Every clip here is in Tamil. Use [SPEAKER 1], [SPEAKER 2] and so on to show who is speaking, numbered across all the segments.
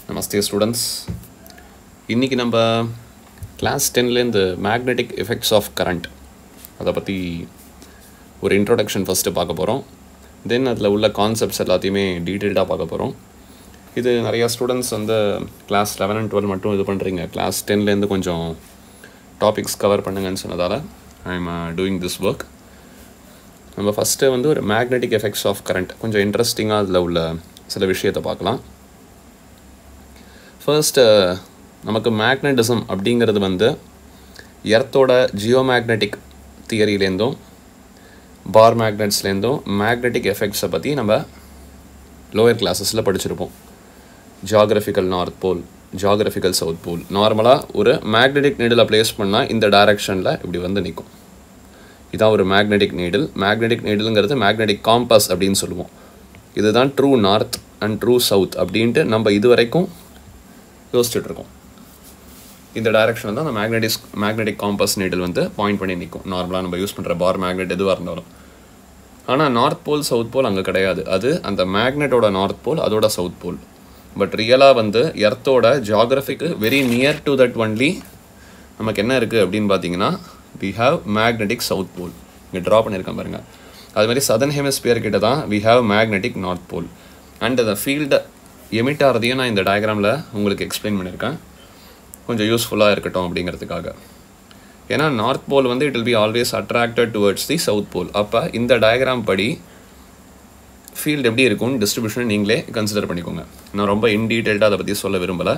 [SPEAKER 1] நமஸ்தே ஸ்டூடெண்ட்ஸ் இன்றைக்கி நம்ம கிளாஸ் டென்லேருந்து மேக்னெட்டிக் எஃபெக்ட்ஸ் ஆஃப் கரண்ட் அதை பற்றி ஒரு இன்ட்ரோடக்ஷன் ஃபஸ்ட்டு பார்க்க போகிறோம் தென் அதில் உள்ள கான்செப்ட்ஸ் எல்லாத்தையுமே டீட்டெயில்டாக பார்க்க போகிறோம் இது நிறையா ஸ்டூடெண்ட்ஸ் வந்து கிளாஸ் லெவன் அண்ட் டுவெல் மட்டும் இது பண்ணுறீங்க கிளாஸ் டென்லேருந்து கொஞ்சம் டாபிக்ஸ் கவர் பண்ணுங்கன்னு சொன்னதால் I am doing this work நம்ம ஃபஸ்ட்டு வந்து ஒரு மேக்னெட்டிக் எஃபெக்ட்ஸ் ஆஃப் கரண்ட் கொஞ்சம் இன்ட்ரெஸ்டிங்காக அதில் உள்ள சில விஷயத்தை பார்க்கலாம் ஃபர்ஸ்ட்டு நமக்கு மேக்னட்டிசம் அப்படிங்கிறது வந்து எர்த்தோட ஜியோ மேக்னெட்டிக் தியரியிலேருந்தும் பார் மேக்னெட்ஸ்லேருந்தும் மேக்னெட்டிக் எஃபெக்ட்ஸை பற்றி நம்ம லோயர் கிளாஸஸில் படிச்சிருப்போம் geographical north pole geographical south pole நார்மலாக ஒரு மேக்னெட்டிக் நீடில் ப்ளேஸ் பண்ணால் இந்த டைரக்ஷனில் இப்படி வந்து நிற்கும் இதான் ஒரு மேக்னெட்டிக் நீடில் மேக்னெட்டிக் நீடிலுங்கிறது மேக்னெட்டிக் காம்பஸ் அப்படின்னு சொல்லுவோம் இதுதான் true north and true south அப்படின்ட்டு நம்ம இது வரைக்கும் யோசிச்சுட்டு இருக்கோம் இந்த டைரக்ஷன் தான் அந்த மேக்னெட்டிக் மேக்னெட்டிக் காம்பஸ் நீடில் வந்து பாயிண்ட் பண்ணி நிற்கும் நார்மலாக நம்ம யூஸ் பண்ணுற பார் மேக்னெட் எதுவாக இருந்தாலும் ஆனால் நார்த் போல் சவுத் போல் அங்கே கிடையாது அது அந்த மேக்னெட்டோட நார்த் போல் அதோட சவுத் போல் பட் ரியலாக வந்து எர்த்தோட ஜாகிரபிக்கு very near to that only நமக்கு என்ன இருக்குது அப்படின்னு பார்த்தீங்கன்னா we have magnetic south pole இங்கே ட்ரா பண்ணியிருக்கேன் பாருங்கள் அது மாதிரி சதன் ஹெமிஸ்பியர் கிட்ட தான் we have magnetic north pole and அந்த ஃபீல்டை எமிட் ஆகிறதையும் நான் இந்த டயக்ராமில் உங்களுக்கு எக்ஸ்பிளைன் பண்ணியிருக்கேன் கொஞ்சம் யூஸ்ஃபுல்லாக இருக்கட்டும் அப்படிங்கிறதுக்காக ஏன்னா நார்த் போல் வந்து it will be always attracted towards the south pole அப்போ இந்த டயக்ராம் படி ஃபீல்டு எப்படி இருக்கும்னு டிஸ்ட்ரிபியூஷன் நீங்களே கன்சிடர் பண்ணிக்கோங்க நான் ரொம்ப இன் டீட்டெயில்டாக அதை பற்றி சொல்ல விரும்பலை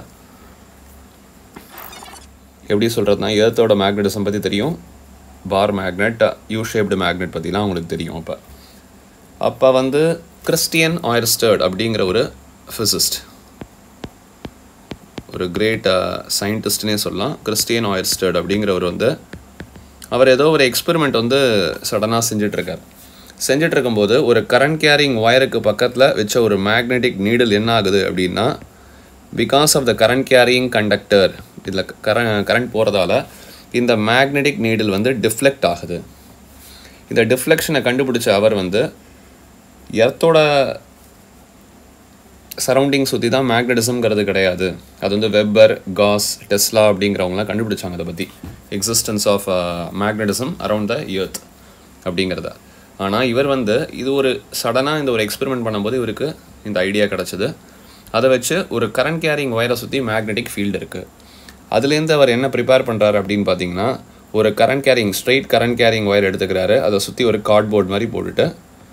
[SPEAKER 1] எப்படி சொல்கிறதுனா ஏர்த்தோட மேக்னட்டிசம் பற்றி தெரியும் bar magnet U shaped magnet பற்றிலாம் உங்களுக்கு தெரியும் அப்போ அப்போ வந்து கிறிஸ்டியன் ஆயர்ஸ்டர்ட் அப்படிங்கிற ஒரு ஃபிசிஸ்ட் ஒரு கிரேட் சயின்டிஸ்ட்னே சொல்லலாம் கிறிஸ்டியன் ஆயர்ஸ்டர்ட் அப்படிங்கிறவர் வந்து அவர் ஏதோ ஒரு எக்ஸ்பெரிமெண்ட் வந்து சடனாக செஞ்சிட்ருக்கார் செஞ்சுட்டு இருக்கும்போது ஒரு கரண்ட் கேரிங் ஒயருக்கு பக்கத்தில் வச்ச ஒரு மேக்னெட்டிக் நீடில் என்ன ஆகுது அப்படின்னா because of the current carrying conductor இதில் கர கரண்ட் போகிறதால இந்த மேக்னெட்டிக் நீடில் வந்து டிஃப்ளெக்ட் ஆகுது இந்த டிஃப்ளெக்ஷனை கண்டுபிடிச்ச அவர் வந்து எர்த்தோட சரௌண்டிங் சுற்றி தான் மேக்னட்டிசம்ங்கிறது கிடையாது அது வந்து வெப்பர் காஸ் டெஸ்லா அப்படிங்கிறவங்களாம் கண்டுபிடிச்சாங்க அதை பற்றி existence of magnetism around the earth அப்படிங்கிறத ஆனால் இவர் வந்து இது ஒரு சடனாக இந்த ஒரு எக்ஸ்பெரிமெண்ட் பண்ணும்போது இவருக்கு இந்த ஐடியா கிடச்சிது அதை வச்சு ஒரு கரண்ட் கேரிங் ஒயரை சுற்றி மேக்னெட்டிக் ஃபீல்டு இருக்குது அதுலேருந்து அவர் என்ன ப்ரிப்பேர் பண்ணுறாரு அப்படின்னு பார்த்தீங்கன்னா ஒரு current carrying straight current carrying wire எடுத்துக்கிறாரு அதை சுற்றி ஒரு கார்ட்போர்ட் மாதிரி போட்டுட்டு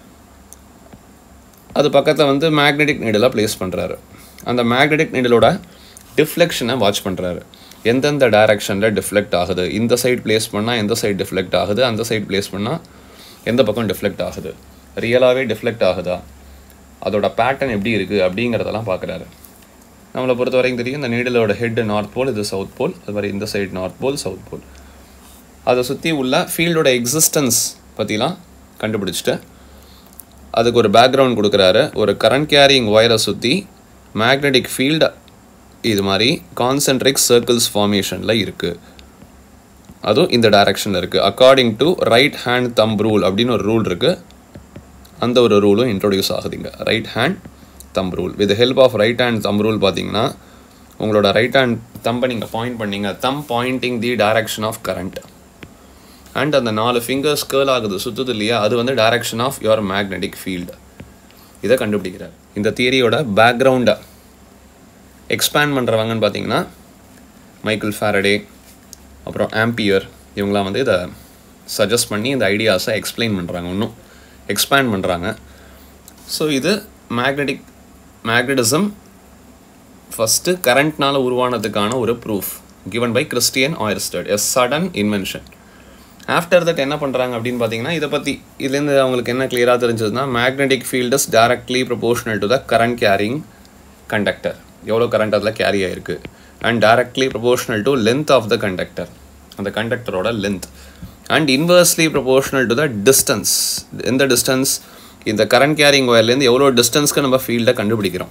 [SPEAKER 1] அது பக்கத்தில் வந்து மேக்னெட்டிக் நீடலாக ப்ளேஸ் பண்ணுறாரு அந்த மேக்னெட்டிக் நீடலோட டிஃப்ளெக்ஷனை வாட்ச் பண்ணுறாரு எந்தெந்த டைரக்ஷனில் டிஃப்ளெக்ட் ஆகுது இந்த சைடு ப்ளேஸ் பண்ணால் எந்த சைடு டிஃப்ளெக்ட் ஆகுது அந்த சைடு ப்ளேஸ் பண்ணால் எந்த பக்கம் டிஃப்ளெக்ட் ஆகுது ரியலாகவே டிஃப்ளெக்ட் ஆகுதா அதோட பேட்டர்ன் எப்படி இருக்குது அப்படிங்கிறதெல்லாம் பார்க்குறாரு நம்மளை பொறுத்த வரைக்கும் தெரியும் இந்த நீடலோட ஹெட் நார்த் போல் இது சவுத் போல் அது மாதிரி இந்த side north pole south pole அதை சுற்றி உள்ள ஃபீல்டோட எக்ஸிஸ்டன்ஸ் பற்றிலாம் கண்டுபிடிச்சிட்டு அதுக்கு ஒரு பேக்ரவுண்ட் கொடுக்குறாரு ஒரு கரண்ட் கேரிங் ஒயரை சுற்றி மேக்னெட்டிக் ஃபீல்டு இது மாதிரி கான்சென்ட்ரிக் சர்க்கிள்ஸ் ஃபார்மேஷனில் இருக்குது அதுவும் இந்த டைரக்ஷனில் இருக்குது according to right hand thumb rule அப்படின்னு ஒரு ரூல் இருக்குது அந்த ஒரு ரூலும் இன்ட்ரொடியூஸ் ஆகுதுங்க right hand thumb rule with help of right hand thumb rule பார்த்தீங்கன்னா உங்களோட ரைட் ஹேண்ட் தம்பை நீங்கள் பாயிண்ட் பண்ணீங்க thumb pointing the direction of current and அந்த நாலு ஃபிங்கர்ஸ் கேர்ள் ஆகுது சுற்றுது இல்லையா அது வந்து direction of your magnetic field இதை கண்டுபிடிக்கிறார் இந்த தியரியோட பேக்ரவுண்டை எக்ஸ்பேண்ட் பண்ணுறவங்கன்னு பார்த்தீங்கன்னா மைக்கேல் ஃபேரடே அப்புறம் ஆம்பியர் இவங்களாம் வந்து இதை சஜஸ்ட் பண்ணி இந்த ஐடியாஸை எக்ஸ்பிளைன் பண்ணுறாங்க இன்னும் எக்ஸ்பேண்ட் பண்ணுறாங்க ஸோ இது மேக்னெட்டிக் மேக்னட்டிசம் ஃபஸ்ட்டு கரண்ட்னால் உருவானதுக்கான ஒரு proof given by Christian Oersted a sudden invention after that என்ன பண்ணுறாங்க அப்படின்னு பார்த்தீங்கன்னா இதை பற்றி இதுலேருந்து அவங்களுக்கு என்ன கிளியராக தெரிஞ்சதுன்னா magnetic field is directly proportional to the current carrying conductor எவ்வளோ கரண்ட் அதில் கேரி ஆகிருக்கு and directly proportional to length of the conductor அந்த கண்டக்டரோட length and inversely proportional to the distance எந்த டிஸ்டன்ஸ் இந்த கரண்ட் கேரிங் ஒயர்லேருந்து எவ்வளோ டிஸ்டன்ஸ்க்கு நம்ம ஃபீல்டை கண்டுபிடிக்கிறோம்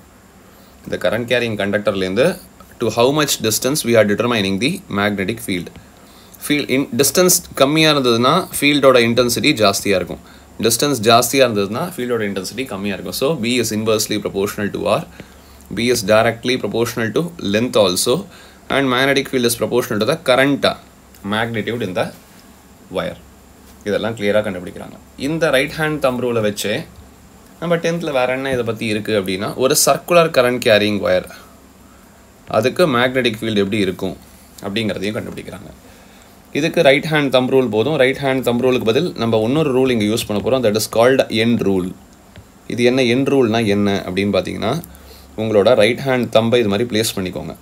[SPEAKER 1] இந்த கரண்ட் கேரிங் கண்டக்டர்லேருந்து to how much distance we are determining the magnetic field field in distance கம்மியாக இருந்ததுன்னா ஃபீல்டோட இன்டென்சிட்டி ஜாஸ்தியாக இருக்கும் டிஸ்டன்ஸ் ஜாஸ்தியாக இருந்ததுன்னா ஃபீல்டோட இன்டென்சிட்டி கம்மியாக இருக்கும் so B is inversely proportional to R B is directly proportional to length also and magnetic field is proportional to the current magnitude in the wire இதெல்லாம் கிளியராக கண்டுபிடிக்கிறாங்க இந்த ரைட் ஹேண்ட் தம் ரூலை வச்சே நம்ம டென்த்தில் வேற என்ன இதை பற்றி இருக்குது அப்படின்னா ஒரு சர்க்குலர் கரண்ட் கேரிங் ஒயர் அதுக்கு மேக்னெட்டிக் ஃபீல்டு எப்படி இருக்கும் அப்படிங்கிறதையும் கண்டுபிடிக்கிறாங்க இதுக்கு ரைட் ஹேண்ட் தம் ரூல் போதும் ரைட் ஹேண்ட் தம் ரூலுக்கு பதில் நம்ம இன்னொரு ரூல் இங்கே யூஸ் பண்ண போகிறோம் that is called N rule இது என்ன என் ரூல்னா என்ன அப்படின்னு பார்த்தீங்கன்னா உங்களோட ரைட் ஹேண்ட் தம்பை இது மாதிரி ப்ளேஸ் பண்ணிக்கோங்க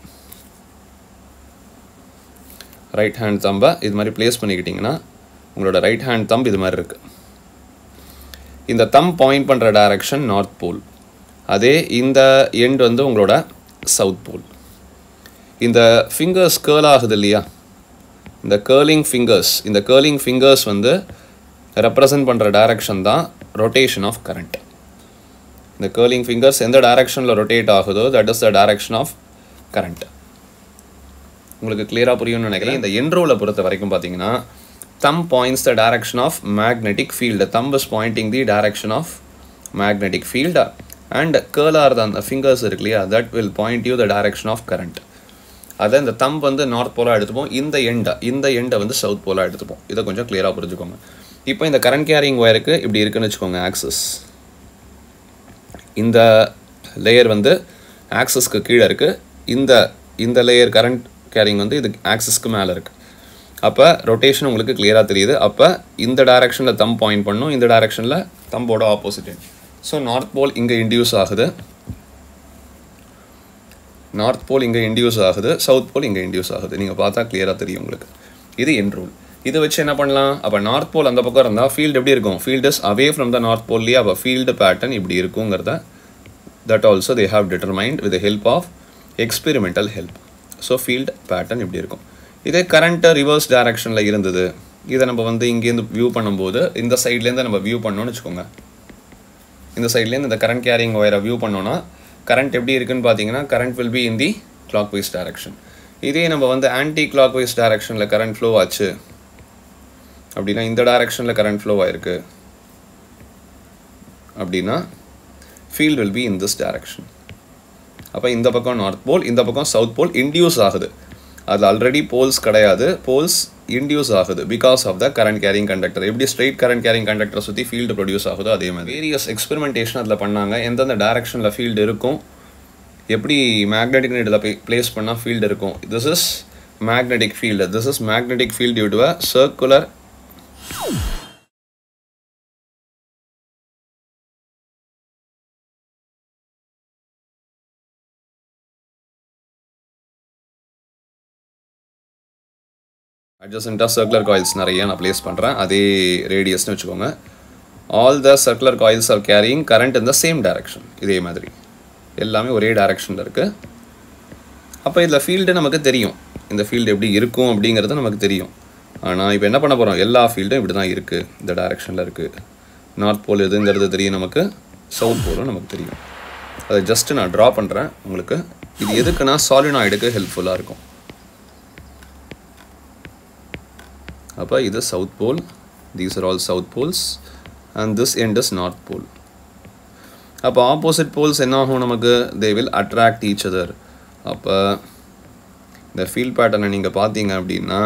[SPEAKER 1] ரைட் ஹேண்ட் தம்பை இது மாதிரி ப்ளேஸ் பண்ணிக்கிட்டிங்கன்னா உங்களோட ரைட் ஹேண்ட் தம்ப் இது மாதிரி இருக்குது இந்த தம் பாயிண்ட் பண்ணுற டைரக்ஷன் நார்த் போல் அதே இந்த எண்ட் வந்து உங்களோட சவுத் போல் இந்த ஃபிங்கர்ஸ் கேர்ல் ஆகுது இல்லையா இந்த கேர்லிங் ஃபிங்கர்ஸ் இந்த கேர்லிங் ஃபிங்கர்ஸ் வந்து ரெப்ரசன்ட் பண்ணுற டைரக்ஷன் தான் ரொட்டேஷன் ஆஃப் கரண்ட் இந்த கேர்லிங் ஃபிங்கர்ஸ் எந்த டைரக்ஷனில் ரொட்டேட் ஆகுதோ that is the direction of current உங்களுக்கு கிளியராக புரியும்னு நினைக்கிறேன் இந்த என்ரோவில் பொறுத்த வரைக்கும் பார்த்தீங்கன்னா thumb points the direction of magnetic field thumb is pointing the direction of magnetic field and கேர்லாக அந்த ஃபிங்கர்ஸ் இருக்கு இல்லையா that will point you the direction of current அதை இந்த தம் வந்து நார்த் போலாக எடுத்துப்போம் இந்த எண்டை இந்த எண்டை வந்து சவுத் போலாக எடுத்துப்போம் இதை கொஞ்சம் கிளியராக புரிஞ்சுக்கோங்க இப்போ இந்த கரண்ட் கேரிங் ஒயருக்கு இப்படி இருக்குன்னு வச்சுக்கோங்க ஆக்சஸ் இந்த லேயர் வந்து ஆக்சஸ்க்கு கீழே இருக்குது இந்த இந்த லேயர் கரண்ட் கேரிங் வந்து இது ஆக்சஸ்க்கு மேலே இருக்குது அப்போ ரொட்டேஷன் உங்களுக்கு கிளியராக தெரியுது அப்போ இந்த டைரக்ஷனில் தம் பாயிண்ட் பண்ணும் இந்த டைரக்ஷனில் தம்போட ஆப்போசிட் ஸோ நார்த் போல் இங்கே இன்டியூஸ் ஆகுது நார்த் போல் இங்கே இன்டியூஸ் ஆகுது சவுத் போல் இங்கே இன்டியூஸ் ஆகுது நீங்கள் பார்த்தா கிளியராக தெரியும் உங்களுக்கு இது என் ரூல் இதை வச்சு என்ன பண்ணலாம் அப்போ நார்த் போல் அந்த பக்கம் இருந்தால் ஃபீல்டு எப்படி இருக்கும் field is away from the north போல்லையே அப்போ ஃபீல்டு பேட்டர்ன் இப்படி இருக்குங்கிறத that also they have determined with help of experimental help so field pattern இப்படி இருக்கும் இதே கரண்ட்டு ரிவர்ஸ் டைரக்ஷனில் இருந்தது இதை நம்ம வந்து இங்கேருந்து வியூ பண்ணும்போது இந்த சைட்லேருந்து நம்ம வியூ பண்ணோம்னு வச்சுக்கோங்க இந்த சைட்லேருந்து இந்த கரண்ட் கேரிங் ஒயரை வியூ பண்ணோன்னா கரண்ட் எப்படி இருக்குன்னு பார்த்தீங்கன்னா current will be in the clockwise direction இதே நம்ம வந்து ஆன்டி கிளாக் வைஸ் டைரக்ஷனில் கரண்ட் ஃப்ளோ ஆச்சு அப்படின்னா இந்த டைரக்ஷனில் கரண்ட் ஃப்ளோ ஆயிருக்கு அப்படின்னா field will be in this direction அப்போ இந்த பக்கம் நார்த் போல் இந்த பக்கம் சவுத் போல் இன்டியூஸ் ஆகுது அது ஆல்ரெடி போல்ஸ் கிடையாது போல்ஸ் இன்டியூஸ் ஆகுது because of the current carrying conductor எப்படி ஸ்ட்ரெயிட் கரண்ட் கேரிங் கண்டக்டரை சுற்றி ஃபீல்டு ப்ரொடியூஸ் ஆகுதோ அதே மாதிரி வேரியஸ் எக்ஸ்பெரிமெண்டேஷன் அதில் பண்ணாங்க எந்தெந்த டைரக்ஷனில் ஃபீல்டு இருக்கும் எப்படி மேக்னெட்டிக் நீடில் பிளேஸ் பண்ணால் ஃபீல்டு இருக்கும் this is magnetic field this is magnetic field due to a circular அட்ஜசண்ட்டாக சர்க்குலர் காயில்ஸ் நிறைய நான் ப்ளேஸ் பண்ணுறேன் அதே ரேடியஸ்னு வச்சுக்கோங்க all the circular coils are carrying current in the same direction இதே மாதிரி எல்லாமே ஒரே டைரக்ஷனில் இருக்குது அப்போ இதில் ஃபீல்டு நமக்கு தெரியும் இந்த ஃபீல்டு எப்படி இருக்கும் அப்படிங்கிறது நமக்கு தெரியும் ஆனால் இப்போ என்ன பண்ண போகிறோம் எல்லா ஃபீல்டும் இப்படி தான் இருக்குது இந்த டைரக்ஷனில் இருக்குது நார்த் போல் எதுங்கிறது தெரியும் நமக்கு சவுத் போலும் நமக்கு தெரியும் அதை ஜஸ்ட்டு நான் ட்ரா பண்ணுறேன் உங்களுக்கு இது எதுக்குன்னா சாலினாய்டுக்கு ஹெல்ப்ஃபுல்லாக இருக்கும் அப்போ இது south pole these are all south poles and this end is north pole அப்போ ஆப்போசிட் போல்ஸ் என்ன ஆகும் நமக்கு they will attract each other அப்போ இந்த ஃபீல்ட் பேட்டர்னை நீங்கள் பார்த்தீங்க அப்படின்னா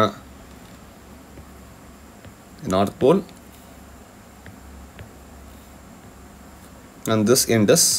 [SPEAKER 1] north pole and this end is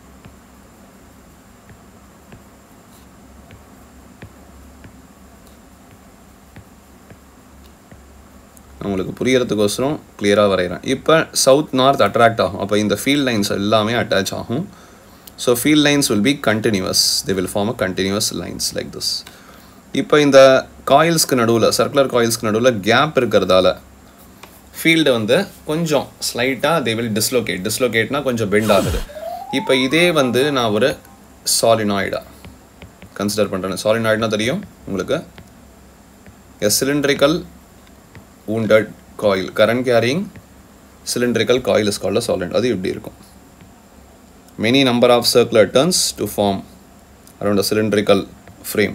[SPEAKER 1] உங்களுக்கு புரியறதுக்கோசரம் கிளியராக வரைகிறேன் இப்போ சவுத் நார்த் அட்ராக்ட் ஆகும் அப்போ இந்த ஃபீல்ட் லைன்ஸ் எல்லாமே அட்டாச் ஆகும் so field lines will be continuous they will form a continuous lines like this இப்போ இந்த காயில்ஸ்க்கு நடுவில் சர்க்குலர் காயில்ஸ்க்கு நடுவில் கேப் இருக்கிறதால ஃபீல்டு வந்து கொஞ்சம் ஸ்லைட்டாக தே வில் டிஸ்லோகேட் டிஸ்லோகேட்னா கொஞ்சம் பெண்ட் ஆகுது இப்போ இதே வந்து நான் ஒரு சாலினாய்டாக கன்சிடர் பண்ணுறேன் சாலினாய்டுனா தெரியும் உங்களுக்கு a cylindrical wounded coil current carrying cylindrical coil is called a solenoid அது இப்படி இருக்கும் many number of circular turns to form around a cylindrical frame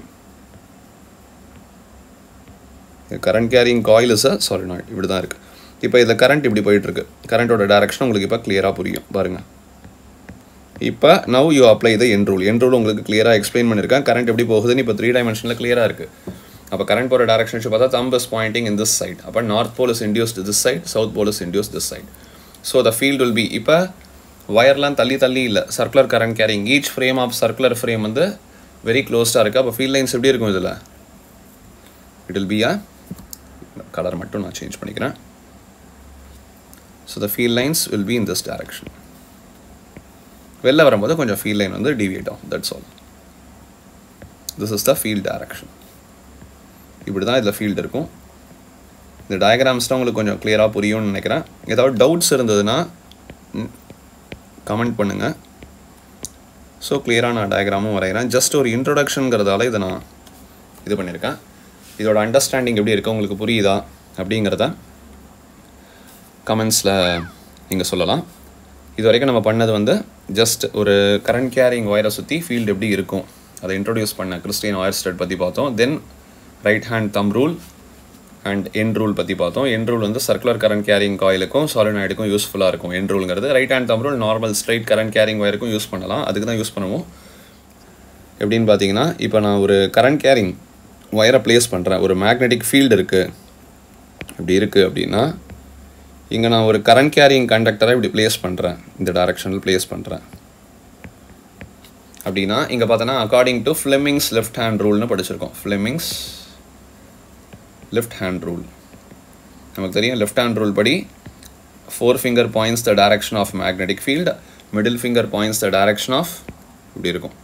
[SPEAKER 1] a current carrying coil is a solenoid இப்படி தான் இருக்குது இப்போ இதில் கரண்ட் இப்படி போயிட்டுருக்கு கரண்ட்டோட டைரக்ஷன் உங்களுக்கு இப்போ கிளியராக புரியும் பாருங்கள் இப்போ now you apply the N rule N rule உங்களுக்கு கிளியராக எக்ஸ்பிளைன் பண்ணியிருக்கேன் கரண்ட் எப்படி போகுதுன்னு இப்போ த்ரீ டைமென்ஷனில் கிளியராக இருக்குது அப்போ கரண்ட் போகிற டேரக்ஷன் பார்த்தா thumb is pointing in this side அப்போ north pole is induced this side south pole is induce this side so the field will be இப்போ வயர்லாம் தள்ளி தள்ளி இல்லை circular current carrying each frame of circular frame வந்து வெரி க்ளோஸ்டாக இருக்குது அப்போ ஃபீல்ட் லைன்ஸ் எப்படி இருக்கும் இதில் it will be a colour மட்டும் நான் சேஞ்ச் பண்ணிக்கிறேன் so the field lines will be in this direction வெளில வரும்போது கொஞ்சம் ஃபீல் லைன் வந்து டிவியேட் ஆகும் that's all this is the field direction இப்படி தான் இதில் ஃபீல்டு இருக்கும் இந்த டயக்ராம்ஸ்லாம் உங்களுக்கு கொஞ்சம் கிளியராக புரியும்னு நினைக்கிறேன் ஏதாவது டவுட்ஸ் இருந்ததுன்னா கமெண்ட் பண்ணுங்கள் ஸோ கிளியராக நான் டயக்ராமும் வரைகிறேன் ஜஸ்ட் ஒரு இன்ட்ரொடக்ஷனுங்கிறதால இதை நான் இது பண்ணியிருக்கேன் இதோட அண்டர்ஸ்டாண்டிங் எப்படி இருக்குது உங்களுக்கு புரியுதா அப்படிங்கிறத கமெண்ட்ஸில் நீங்கள் சொல்லலாம் இது வரைக்கும் நம்ம பண்ணது வந்து ஜஸ்ட் ஒரு கரண்ட் கேரிங் ஒயரை சுற்றி ஃபீல்டு எப்படி இருக்கும் அதை இன்ட்ரொடியூஸ் பண்ண கிறிஸ்டியன் ஒயர் ஸ்டட் பற்றி பார்த்தோம் then right hand thumb rule and N rule பற்றி பார்த்தோம் என் ரூல் வந்து சர்க்குலர் கரண்ட் கேரிங் காயிலுக்கும் சாலினாய்டுக்கும் யூஸ்ஃபுல்லாக இருக்கும் என் ரூலுங்கிறது right hand thumb rule normal straight current carrying ஒயருக்கும் யூஸ் பண்ணலாம் அதுக்கு தான் யூஸ் பண்ணுவோம் எப்படின்னு பார்த்தீங்கன்னா இப்போ நான் ஒரு கரண்ட் கேரிங் ஒயரை ப்ளேஸ் பண்ணுறேன் ஒரு மேக்னெட்டிக் ஃபீல்டு இருக்குது இப்படி இருக்குது அப்படின்னா இங்கே நான் ஒரு கரண்ட் கேரிங் கண்டக்டரை இப்படி ப்ளேஸ் பண்ணுறேன் இந்த டைரக்ஷனில் ப்ளேஸ் பண்ணுறேன் அப்படின்னா இங்கே பார்த்தோன்னா according to Fleming's left hand ரூல்னு படிச்சிருக்கோம் ஃப்ளெமிங்ஸ் லெஃப்ட் ஹேண்ட் ரூல் நமக்கு தெரியும் லெஃப்ட் ஹேண்ட் ரூல் படி four finger points the direction of magnetic field middle finger points the direction of இப்படி இருக்கும்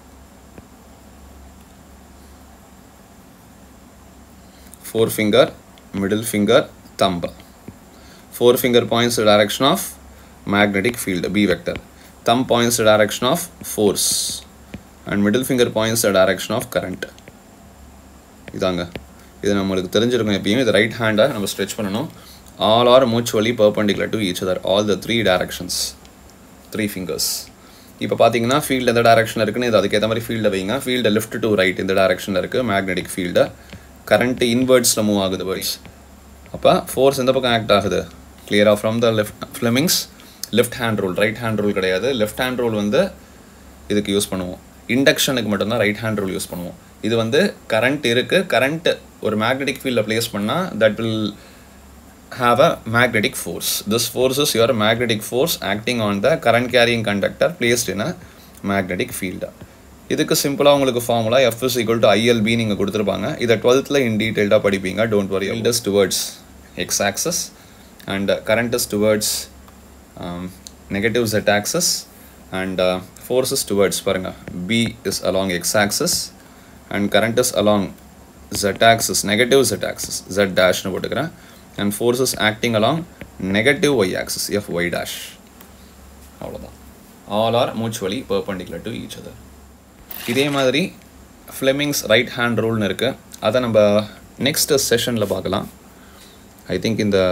[SPEAKER 1] ஃபோர் ஃபிங்கர் மிடில் ஃபிங்கர் தம்ப four finger points the direction of magnetic field b vector thumb points the direction of force and middle finger points the direction of current இதாங்க இது நம்மளுக்கு தெரிஞ்சிருக்கும் எப்பயுமே இது ரைட் ஹேண்டை நம்ம ஸ்ட்ரெச் பண்ணணும் all are mutually perpendicular to each other all the three directions three fingers இப்போ பார்த்தீங்கன்னா ஃபீல்டு எந்த டேரக்ஷனில் இருக்குன்னு இது அதுக்கேற்ற மாதிரி ஃபீல்டை வைங்க ஃபீல்டு லெஃப்ட் டு ரைட் இந்த டேரக்ஷனில் இருக்குது மேக்னெட்டிக் ஃபீல்டு கரண்ட்டு இன்வெர்ட்ஸில் மூவ் ஆகுது பாய்ஸ் அப்போ ஃபோர்ஸ் எந்த பக்கம் ஆக்ட் ஆகுது கிளியராக from the left Fleming's left hand rule right hand rule கிடையாது லெஃப்ட் ஹேண்ட் ரூல் வந்து இதுக்கு யூஸ் பண்ணுவோம் இண்டக்ஷனுக்கு மட்டும்தான் ரைட் ஹேண்ட் ரூல் யூஸ் பண்ணுவோம் இது வந்து கரண்ட் இருக்குது கரண்ட் ஒரு மேக்னெட்டிக் ஃபீல்டில் ப்ளேஸ் பண்ணால் that will have a magnetic force this force is your magnetic force acting on the current carrying conductor placed in a magnetic field இதுக்கு சிம்பிளாக உங்களுக்கு formula F is equal to ILB நீங்கள் கொடுத்துருப்பாங்க இதை டுவெல்த்தில் இன் டீட்டெயில்டாக படிப்பீங்க டோன்ட் வரி இல்டஸ் towards X axis and uh, current is towards um, negative z axis and uh, force is towards பாருங்க b is along x axis and current is along z axis negative z axis z dash னு போட்டுக்கிறேன் and force is acting along negative y axis f y dash அவ்வளோதான் all are mutually perpendicular to each other இதே மாதிரி ஃப்ளெமிங்ஸ் ரைட் ஹேண்ட் ரூல்னு இருக்குது அதை நம்ம நெக்ஸ்ட் செஷனில் பார்க்கலாம் ஐ திங்க் இந்த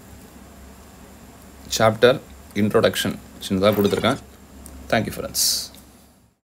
[SPEAKER 1] சாப்டர் இன்ட்ரோடக்ஷன் சின்னதாக கொடுத்துருக்கேன் தேங்க்யூ ஃப்ரெண்ட்ஸ்